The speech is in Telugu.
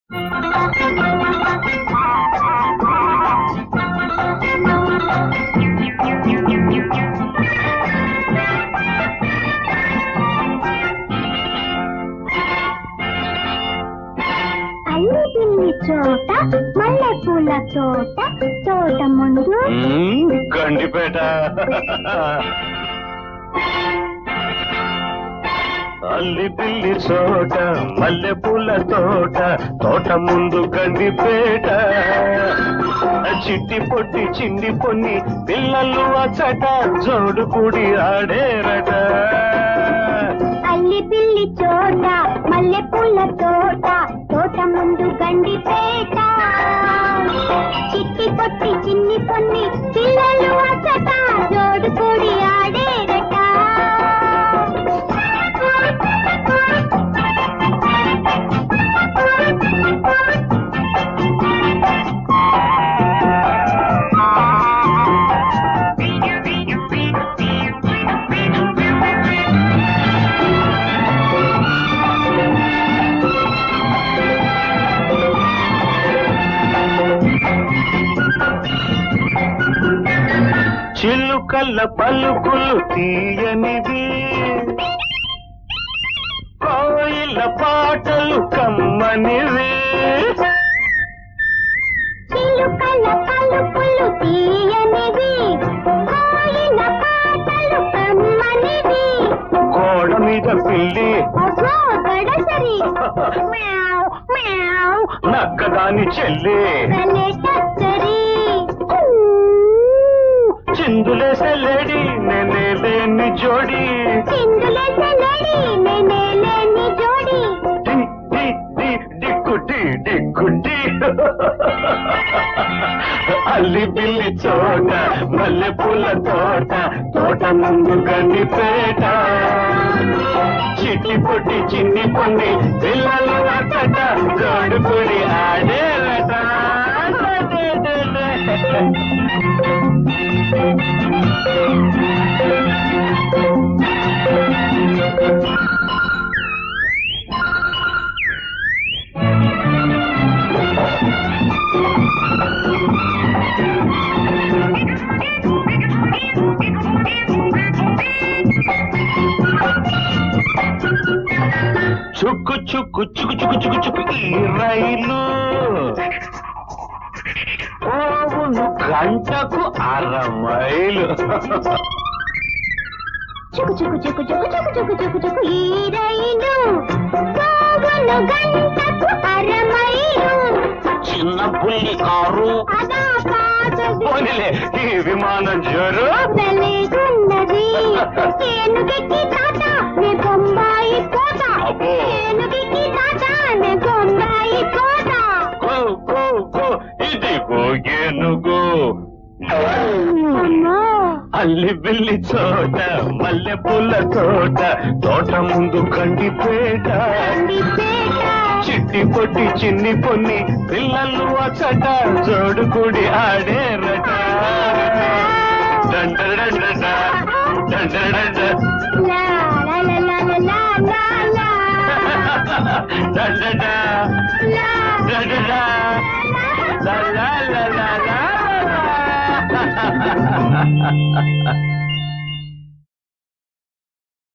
అల్లి పిల్లి చోట మల్లె పూల తోట తోట ముందు మ్మ్, గండిపేట అల్లి పిల్లి చోట మల్లె పూల తోట తోట ముందు గండిపేట చిట్టి పొట్టి చిన్ని పొన్ని పిల్లలు అచ్చట జోడు కూడి ఆడేరట అల్లి పిల్లి చోట మల్లె పూల తోట తోట ముందు గండిపేట చిట్టి పొట్టి చిన్ని పొన్ని పిల్లలు అసట జోడు కూడి ఆడేరట చిలుకల్ల పలుకులు తీయనివి కోయిల పాటలు కమ్మనివి చిలుకల పలుకులు తీయనివి కోయిల పాటలు కమ్మనివి గోడ మీద పిల్లి అగో గడసరి మ్యావ్ మ్యావ్ నక్కదాని చెల్లి భలే టక్కరి చిందులేసే లేడి నేనే లేని జోడి చిందులే సెలడి నేనే లేని జోడి డి డి డి డిక్కుటి డిక్కుటి అల్లి పిల్లి చోట మల్లె పూల తోట తోట ముందు గండిపేట చిట్టి పొట్టి చిన్ని పొన్ని పిల్లలు అచ్చట జోడుకుడి ఆడేరట చుక్కు చుక్కు చుక్కు చుక్కు చుక్కు చుక్కు ఈ రైలు పోవును గంటకు అర మైలు చుకు చుకు చుకు చుకు చుకు చుకు చుకు చుకు ఈ రైలు పోగును గంటకు అరమైలు చిన్న పుల్లి కారు అదా కాదది పోనీలే ఈ విమానం జోరు భలేగున్నది ఏనుగెక్కి తాత నే బొంబాయి కోట అబ్బో. ఏనుగెక్కి తాత నే బొంబాయి కోట కో కో కో ఇదిగో ఏనుగు అమ్మో అల్లి బిల్లి చోట మల్లె పూల తోట తోట ముందు కండిపేట కందిపేట చిట్టి పొట్టి చిన్ని పొన్ని పిల్లలు అచ్చట జోడుకుడి ఆడేరట డండడండడ, డండడండ, లా లా లా లా లా లా లా డండడ, లా డండడ, లా లా లా లా లా లా.